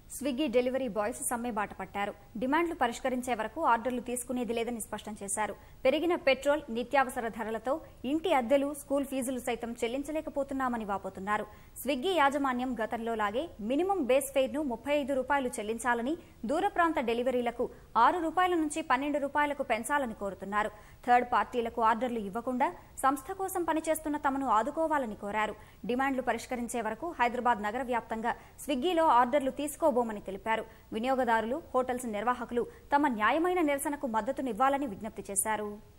Swiggy delivery boys సమ్మె బాట పట్టారు డిమాండ్లు పరిష్కరించే వరకు ఆర్డర్లు తీసుకునేది లేదని స్పష్టం చేశారు పెరిగిన పెట్రోల్ నిత్యావసర ధరలతో ఇంటి అద్దెలు స్కూల్ ఫీజులు సైతం చెల్లించలేకపోతున్నామని వాపోతున్నారు స్విగ్గీ యాజమాన్యం గతంలో లాగే మినిమం బేస్ ఫెయిర్ ను ముప్పై ఐదు రూపాయలు చెల్లించాలని దూర ప్రాంత డెలివరీలకు ఆరు రూపాయల నుంచి పన్నెండు రూపాయలకు పెంచాలని కోరుతున్నారు థర్డ్ పార్టీలకు ఆర్డర్లు ఇవ్వకుండా సంస్థ కోసం పనిచేస్తున్న తమను ఆదుకోవాలని కోరారు డిమాండ్లు పరిష్కరించే వరకు హైదరాబాద్ నగర వ్యాప్తంగా స్విగ్గీలో ఆర్డర్లు తీసుకోబోమని తెలిపారు వినియోగదారులు హోటల్స్ నిర్వాహకులు తమ న్యాయమైన నిరసనకు మద్దతునివ్వాలని విజ్ఞప్తి చేశారు